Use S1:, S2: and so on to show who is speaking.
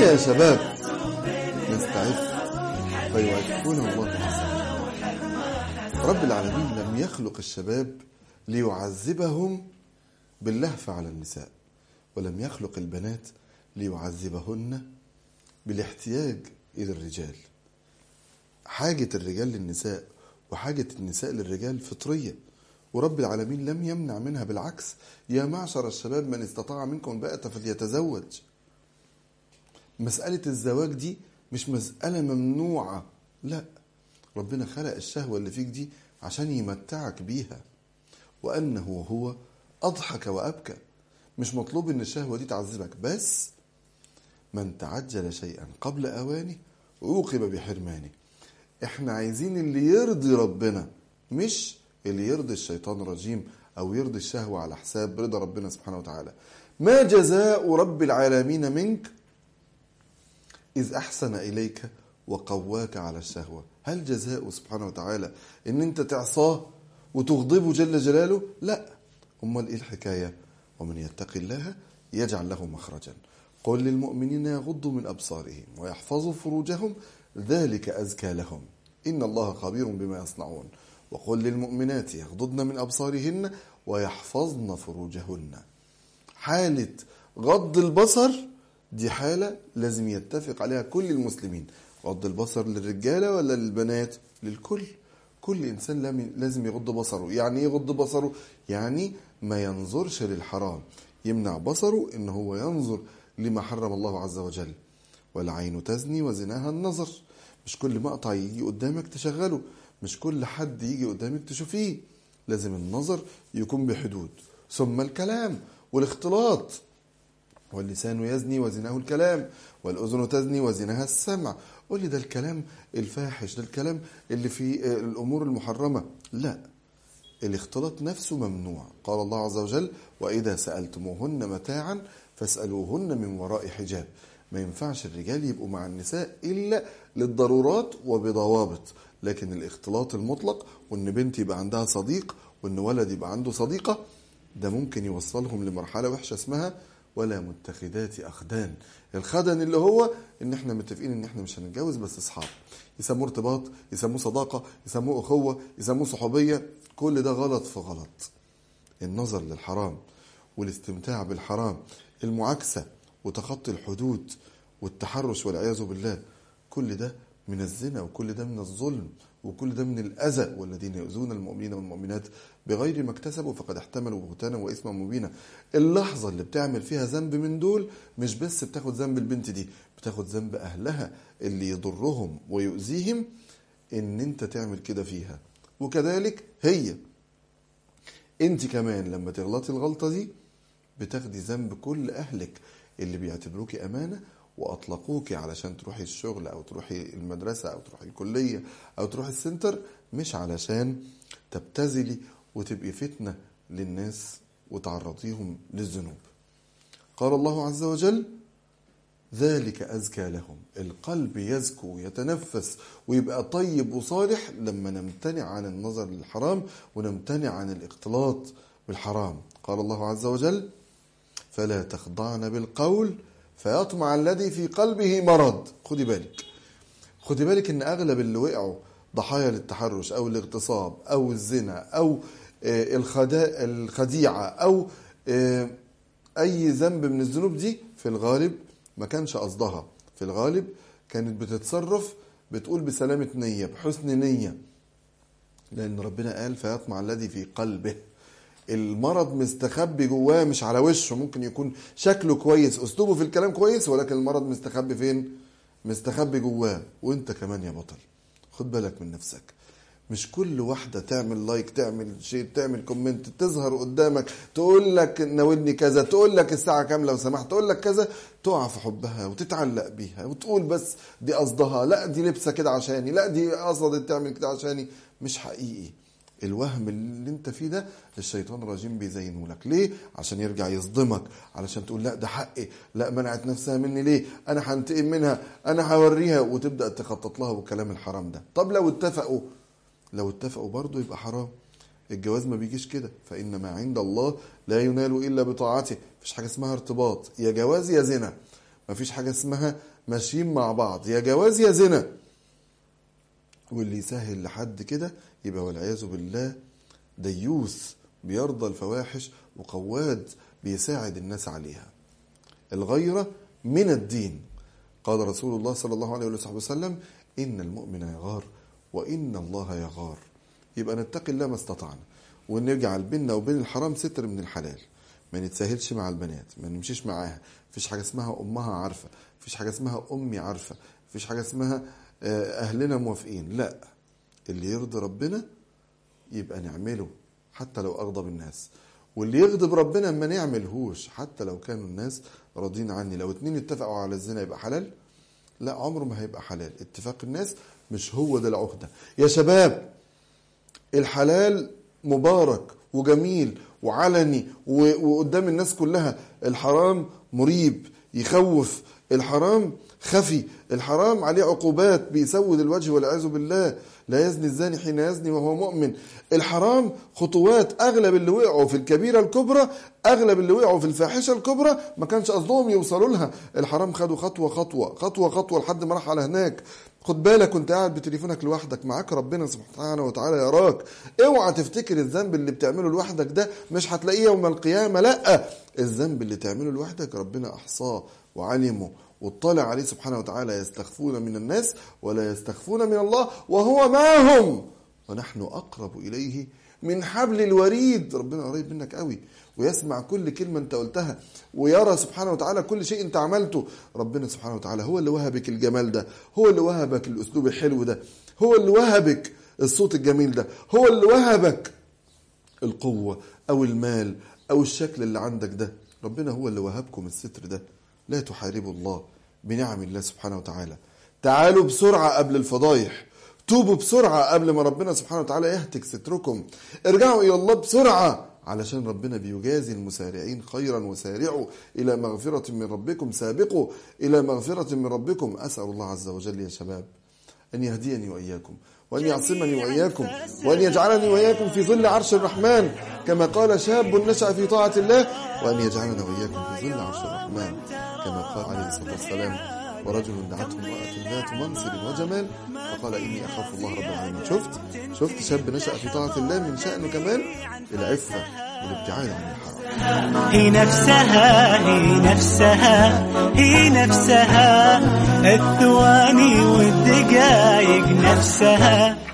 S1: يا شباب نستعد فيوعدكم الله عز وجل رب العالمين لم يخلق الشباب ليعذبهم باللهف على النساء ولم يخلق البنات ليعذبهن بالاحتياج إلى الرجال حاجة الرجال للنساء وحاجة النساء للرجال فطرية ورب العالمين لم يمنع منها بالعكس يا معشر الشباب من استطاع منكم بأة فليتزوج مسألة الزواج دي مش مسألة ممنوعة لا ربنا خلق الشهوة اللي فيك دي عشان يمتعك بيها وأنه هو أضحك وأبكى مش مطلوب إن الشهوة دي تعذبك بس من تعجل شيئا قبل أوانه عوقب بحرمانه احنا عايزين اللي يرضي ربنا مش اللي يرضي الشيطان الرجيم او يرضي الشهوة على حساب رضا ربنا سبحانه وتعالى ما جزاء رب العالمين منك إذ أحسن إليك وقواك على الشهوة هل جزاء سبحانه وتعالى إن أنت تعصاه وتغضبه جل جلاله لا أمال إيه الحكاية ومن يتق الله يجعل له مخرجا قل للمؤمنين يغضوا من أبصارهم ويحفظوا فروجهم ذلك أزكى لهم إن الله خبير بما يصنعون وقل للمؤمنات يغضضن من أبصارهن ويحفظن فروجهن حالة غض البصر دي حالة لازم يتفق عليها كل المسلمين غض البصر للرجالة ولا للبنات للكل كل إنسان لازم يغض بصره يعني ايه يغض بصره يعني ما ينظرش للحرام يمنع بصره ان هو ينظر لما حرم الله عز وجل والعين تزني وزناها النظر مش كل مقطع يجي قدامك تشغله مش كل حد يجي قدامك تشوفيه لازم النظر يكون بحدود ثم الكلام والاختلاط واللسان يزني وزناه الكلام والأذن تزني وزنها السمع قول لي ده الكلام الفاحش ده الكلام اللي في الأمور المحرمة لا الاختلاط نفسه ممنوع قال الله عز وجل وإذا سألتموهن متاعا فاسألوهن من وراء حجاب ما ينفعش الرجال يبقوا مع النساء إلا للضرورات وبضوابط لكن الاختلاط المطلق وان بنت يبقى عندها صديق وان ولد يبقى عنده صديقة ده ممكن يوصلهم لمرحلة وحشة اسمها ولا متخذات أخدان الخدن اللي هو ان احنا متفقين ان احنا مش هنتجوز بس اصحاب يسموه ارتباط يسموه صداقة يسموه أخوة يسموه صحوبية كل ده غلط في غلط النظر للحرام والاستمتاع بالحرام المعاكسة وتخطي الحدود والتحرش والعياذ بالله كل ده من الزنا وكل ده من الظلم وكل ده من الأذى والذين يؤذون المؤمنين والمؤمنات بغير ما اكتسبوا فقد احتملوا بهتانا وإثما مبينا اللحظة اللي بتعمل فيها ذنب من دول مش بس بتاخد ذنب البنت دي بتاخد ذنب أهلها اللي يضرهم ويؤذيهم إن أنت تعمل كده فيها وكذلك هي أنت كمان لما تغلطي الغلطة دي بتاخدي ذنب كل أهلك اللي بيعتبروكي أمانة واطلقوك علشان تروحي الشغل او تروحي المدرسه او تروحي الكليه او تروحي السنتر مش علشان تبتذلي وتبقي فتنه للناس وتعرضيهم للذنوب. قال الله عز وجل: ذلك ازكى لهم، القلب يزكو ويتنفس ويبقى طيب وصالح لما نمتنع عن النظر للحرام ونمتنع عن الاختلاط بالحرام. قال الله عز وجل: فلا تخضعن بالقول فيطمع الذي في قلبه مرض خدي بالك خدي بالك ان اغلب اللي وقعوا ضحايا للتحرش او الاغتصاب او الزنا او الخديعه او اي ذنب من الذنوب دي في الغالب ما كانش قصدها في الغالب كانت بتتصرف بتقول بسلامه نيه بحسن نيه لان ربنا قال فيطمع الذي في قلبه المرض مستخبي جواه مش على وشه ممكن يكون شكله كويس اسلوبه في الكلام كويس ولكن المرض مستخبي فين مستخبي جواه وانت كمان يا بطل خد بالك من نفسك مش كل واحدة تعمل لايك تعمل شيء تعمل كومنت تظهر قدامك تقول لك ناولني كذا تقول لك الساعة كام لو سمحت تقول لك كذا تقع في حبها وتتعلق بيها وتقول بس دي قصدها لا دي لبسة كده عشاني لا دي قصدت تعمل كده عشاني مش حقيقي الوهم اللي انت فيه ده الشيطان الرجيم بيزينه لك ليه عشان يرجع يصدمك علشان تقول لا ده حقي لا منعت نفسها مني ليه انا هنتقم منها انا هوريها وتبدا تخطط لها بالكلام الحرام ده طب لو اتفقوا لو اتفقوا برضه يبقى حرام الجواز ما بيجيش كده فان ما عند الله لا ينال الا بطاعته مفيش حاجه اسمها ارتباط يا جواز يا زنا مفيش حاجة اسمها ماشيين مع بعض يا جواز يا زنا واللي يسهل لحد كده يبقى والعياذ بالله ديوث بيرضى الفواحش وقواد بيساعد الناس عليها الغيرة من الدين قال رسول الله صلى الله عليه وصحبه وسلم إن المؤمن يغار وإن الله يغار يبقى نتقي الله ما استطعنا ونرجع بيننا وبين الحرام ستر من الحلال ما نتساهلش مع البنات ما نمشيش معاها مفيش حاجة اسمها أمها عارفة مفيش حاجة اسمها أمي عارفة مفيش حاجة اسمها آه، أهلنا موافقين لا اللي يرضي ربنا يبقى نعمله حتى لو أغضب الناس واللي يغضب ربنا ما نعملهوش حتى لو كانوا الناس راضين عني لو اتنين اتفقوا على الزنا يبقى حلال لا عمره ما هيبقى حلال اتفاق الناس مش هو ده العقدة يا شباب الحلال مبارك وجميل وعلني و- وقدام الناس كلها الحرام مريب يخوف الحرام خفي الحرام عليه عقوبات بيسود الوجه والعياذ بالله لا يزني الزاني حين يزني وهو مؤمن الحرام خطوات اغلب اللي وقعوا في الكبيره الكبرى اغلب اللي وقعوا في الفاحشه الكبرى ما كانش قصدهم يوصلوا لها الحرام خدوا خطوه خطوه خطوه خطوه لحد ما راح على هناك خد بالك كنت قاعد بتليفونك لوحدك معاك ربنا سبحانه وتعالى يراك اوعى تفتكر الذنب اللي بتعمله لوحدك ده مش هتلاقيه يوم القيامه لا الذنب اللي تعمله لوحدك ربنا احصاه وعلمه واطلع عليه سبحانه وتعالى يستخفون من الناس ولا يستخفون من الله وهو معهم ونحن اقرب اليه من حبل الوريد ربنا قريب منك قوي ويسمع كل كلمة انت قلتها ويرى سبحانه وتعالى كل شيء انت عملته ربنا سبحانه وتعالى هو اللي وهبك الجمال ده هو اللي وهبك الاسلوب الحلو ده هو اللي وهبك الصوت الجميل ده هو اللي وهبك القوة او المال او الشكل اللي عندك ده ربنا هو اللي وهبكم الستر ده لا تحاربوا الله بنعم الله سبحانه وتعالى تعالوا بسرعة قبل الفضايح توبوا بسرعة قبل ما ربنا سبحانه وتعالى يهتك ستركم ارجعوا إلى الله بسرعة علشان ربنا بيجازي المسارعين خيرا وسارعوا إلى مغفرة من ربكم سابقوا إلى مغفرة من ربكم أسأل الله عز وجل يا شباب أن يهديني وإياكم وأن يعصمني وإياكم وأن يجعلني وإياكم في ظل عرش الرحمن كما قال شاب نشأ في طاعة الله وأن يجعلنا وإياكم في ظل عرش الرحمن كما قال عليه الصلاة والسلام ورجل دعته امرأة ذات منصب وجمال فقال إني أخاف الله رب العالمين شفت شفت شاب نشأ في طاعة الله من شأنه كمان العفة والابتعاد عن الحرام
S2: هي نفسها هي نفسها هي نفسها الثواني والدقايق نفسها